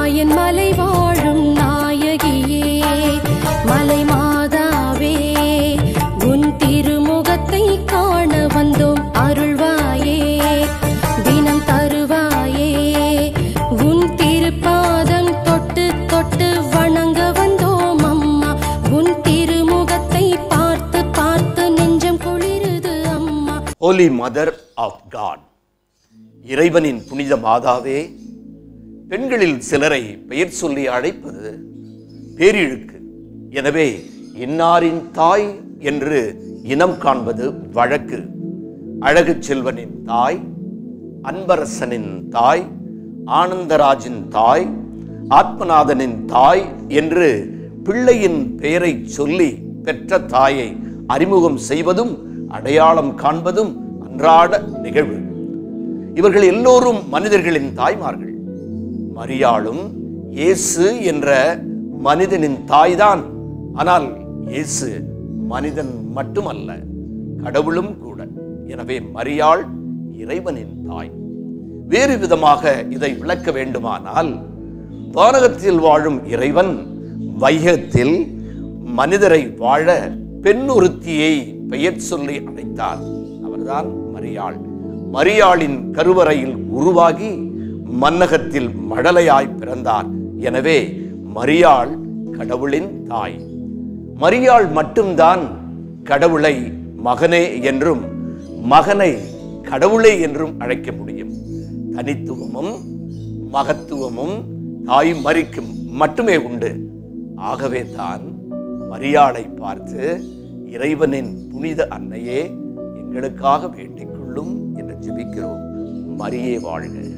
மாயன் மலை வாழும் நாயகியே மலை மாதாவே உன் திருமுகத்தை காண வந்தோம் அருள்வாயே தினம் தருவாயே உன் திருப்பாதம் தொட்டு தொட்டு வணங்க வந்தோம் அம்மா உன் திருமுகத்தை பார்த்து பார்த்து நெஞ்சம் குளிருது அம்மா ஹோலி மதர் ஆஃப் காட் இறைவனின் புனித மாதாவே பெண்களில் சிலரை பெயர் சொல்லி அழைப்பது பேரிழுக்கு எனவே இன்னாரின் தாய் என்று இனம் காண்பது வழக்கு அழகு செல்வனின் தாய் அன்பரசனின் தாய் ஆனந்தராஜின் தாய் ஆத்மநாதனின் தாய் என்று பிள்ளையின் பெயரை சொல்லி பெற்ற தாயை அறிமுகம் செய்வதும் அடையாளம் காண்பதும் அன்றாட நிகழ்வு இவர்கள் எல்லோரும் மனிதர்களின் தாய்மார்கள் மரியாளும் இயேசு என்ற மனிதனின் தாய்தான் ஆனால் இயேசு மனிதன் மட்டுமல்ல கடவுளும் கூட எனவே மரியாள் இறைவனின் தாய் வேறு விதமாக இதை விளக்க வேண்டுமானால் வானகத்தில் வாழும் இறைவன் வையகத்தில் மனிதரை வாழ பெண்ணொருத்தியை பெயர் சொல்லி அழைத்தார் அவர்தான் மரியாள் மரியாளின் கருவறையில் உருவாகி மன்னகத்தில் மழலையாய் பிறந்தார் எனவே மரியாள் கடவுளின் தாய் மரியாள் மட்டும்தான் கடவுளை மகனே என்றும் மகனை கடவுளே என்றும் அழைக்க முடியும் தனித்துவமும் மகத்துவமும் தாய் மறிக்கும் மட்டுமே உண்டு ஆகவே தான் மரியாளை பார்த்து இறைவனின் புனித அன்னையே எங்களுக்காக வேண்டிக் கொள்ளும் என்று ஜெபிக்கிறோம் மரியே வாழ்க